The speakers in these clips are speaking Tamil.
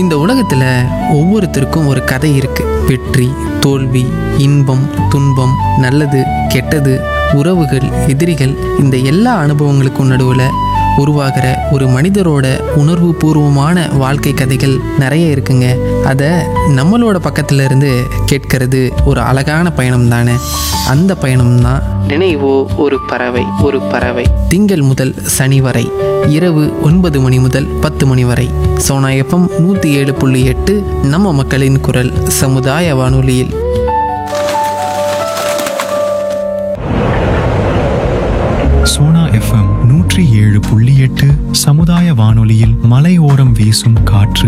இந்த உலகத்தில் ஒவ்வொருத்தருக்கும் ஒரு கதை இருக்கு வெற்றி தோல்வி இன்பம் துன்பம் நல்லது கெட்டது உறவுகள் எதிரிகள் இந்த எல்லா அனுபவங்களுக்கும் நடுவில் உருவாகிற ஒரு மனிதரோட உணர்வு பூர்வமான வாழ்க்கை கதைகள் நிறைய இருக்குங்க அதை நம்மளோட பக்கத்துல இருந்து கேட்கறது ஒரு அழகான பயணம் தானே அந்த பயணம் தான் நினைவோ ஒரு பறவை ஒரு பறவை திங்கள் முதல் சனி வரை இரவு ஒன்பது மணி முதல் பத்து மணி வரை சோனா எஃப்எம் நூற்றி ஏழு புள்ளி எட்டு நம்ம மக்களின் குரல் சமுதாய வானொலியில் சோனா எஃப்எம் நூற்றி ஏழு புள்ளி எட்டு சமுதாய வானொலியில் மலையோரம் வீசும் காற்று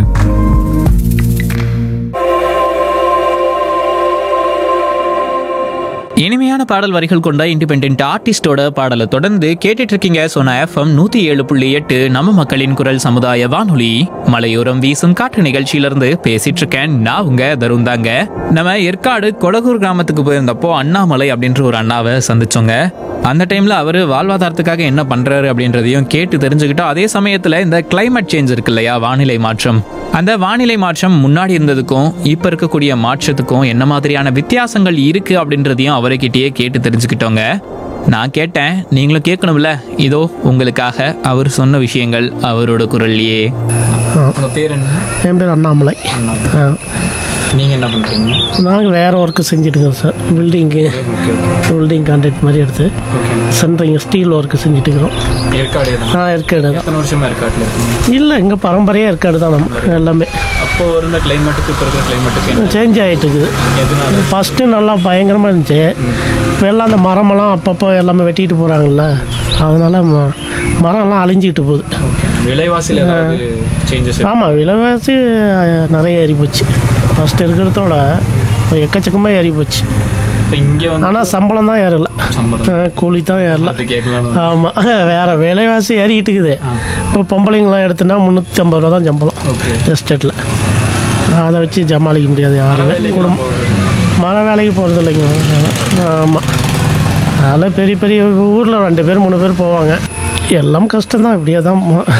இனிமையான பாடல் வரிகள் கொண்ட இண்டிபெண்ட் ஆர்டிஸ்டோட பாடலை தொடர்ந்து கேட்டுட்டு இருக்கீங்க சோனா எஃப்எம் நூத்தி ஏழு புள்ளி எட்டு நம்ம மக்களின் குரல் சமுதாய வானொலி மலையோரம் வீசும் காற்று நிகழ்ச்சியில இருந்து பேசிட்டு இருக்கேன் நான் உங்க தருண் தாங்க நம்ம ஏற்காடு கொடகூர் கிராமத்துக்கு போயிருந்தப்போ அண்ணாமலை அப்படின்ற ஒரு அண்ணாவை சந்திச்சோங்க அந்த டைம்ல அவரு வாழ்வாதாரத்துக்காக என்ன பண்றாரு அப்படின்றதையும் கேட்டு தெரிஞ்சுக்கிட்டோம் அதே சமயத்துல இந்த climate சேஞ்ச் இருக்கு இல்லையா வானிலை மாற்றம் அந்த வானிலை மாற்றம் முன்னாடி இருந்ததுக்கும் இப்ப இருக்கக்கூடிய மாற்றத்துக்கும் என்ன மாதிரியான வித்தியாசங்கள் இருக்கு அப்படின்றதையும் அவர்கிட்டயே கேட்டு தெரிஞ்சுக்கிட்டோங்க நான் கேட்டேன் நீங்களும் கேட்கணும்ல இதோ உங்களுக்காக அவர் சொன்ன விஷயங்கள் அவரோட குரல்லையே உங்க பேர் என்ன என் பேர் அண்ணாமலை நீங்க என்ன பண்றீங்க நாங்கள் வேறு ஒர்க்கு செஞ்சுட்டுருக்கோம் சார் பில்டிங்கு பில்டிங் கான்ட்ராக்ட் மாதிரி எடுத்து சென்ட்ரிங் ஸ்டீல் ஒர்க்கு செஞ்சுட்டுருக்கோம் ஏற்காடு நான் ஏற்காடு தான் எத்தனை வருஷமா ஏற்காட்டுல இருக்கீங்க இல்லை எங்கள் பரம்பரையாக ஏற்காடு தான் நம்ம எல்லாமே அப்போ இருந்த கிளைமேட்டுக்கு இப்போ இருக்கிற கிளைமேட்டுக்கு சேஞ்ச் ஆகிட்டு இருக்குது எதனால ஃபஸ்ட்டு நல்லா பயங்கரமாக இருந்துச்சு இப்போ எல்லாம் அந்த மரமெல்லாம் அப்பப்போ எல்லாமே வெட்டிட்டு போகிறாங்கல்ல அதனால் ம மரம்லாம் அழிஞ்சிக்கிட்டு போகுது விலைவாசியில் ஏதாவது சேஞ்சஸ் ஆமாம் விலைவாசி அஹ், நிறைய ஏறி போச்சு ஃபஸ்ட்டு இருக்கிறதோட இப்போ எக்கச்சக்கமாக ஏறி போச்சு இப்போ இங்கே வந்து ஆனால் சம்பளம் தான் ஏறல சம்பளம் அஹ், கூலி தான் ஏறல அது கேட்கலாம் ஆமாம் வேற விலைவாசி ஏறிக்கிட்டு இருக்குது இப்போ பொம்பளைங்களாம் எடுத்தோன்னா முந்நூற்றி ஐம்பது ரூபா தான் சம்பளம் ஓகே எஸ்டேட்டில் அதை வச்சு சமாளிக்க முடியாது யாருமே குடும்பம் மழை வேலைக்கு போகிறது இல்லைங்க ஆமாம் அதெல்லாம் பெரிய பெரிய ஊரில் ரெண்டு பேர் மூணு பேர் போவாங்க எல்லாம் கஷ்டம்தான் இப்படியே தான்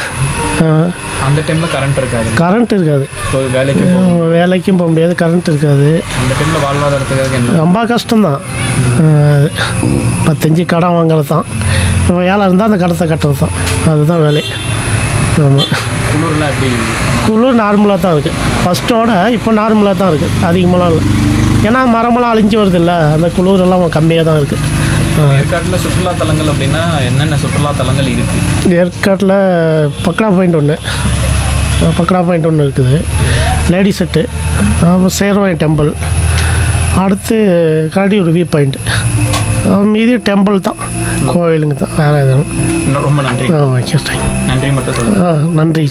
அந்த டைம்ல கரண்ட் இருக்காது கரண்ட் இருக்காது இப்போ வேலைக்கு அஹ் வேலைக்கும் போக முடியாது கரண்ட் இருக்காது அந்த டைம்ல வாழ்வாதாரத்துக்காக என்ன ரொம்ப கஷ்டம்தான் அஹ் பத்தஞ்சு கடன் வாங்குறது தான் இப்போ வேலை இருந்தால் அந்த கடத்தை கட்டுறது தான் அதுதான் வேலை ஆமாம் குளிர்லாம் எப்படி குளிர் நார்மலாக தான் இருக்குது ஃபஸ்ட்டோட இப்போ நார்மலாக தான் இருக்குது அதிகமாலாம் இல்லை ஏன்னா மரமெல்லாம் அழிஞ்சு வருது இல்லை அந்த குளிரெல்லாம் கம்மியாக தான் இருக்குது ஏற்காட்டில் சுற்றுலா தலங்கள் அப்படின்னா என்னென்ன சுற்றுலா தலங்கள் இருக்கு ஏற்காட்டில் பக்கடா பாயிண்ட் ஒன்று பக்கடா பாயிண்ட் ஒன்று இருக்குது லேடி செட்டு அப்புறம் சேர்வாய் டெம்பிள் அடுத்து காடியூர் வியூ பாயிண்ட் மீதி டெம்பிள் தான் கோயிலுங்க தான் வேறு எதுவும் ரொம்ப நன்றி ஆ ஓகே தேங்க் நன்றி மட்டும் சொல்லுங்க ஆ நன்றி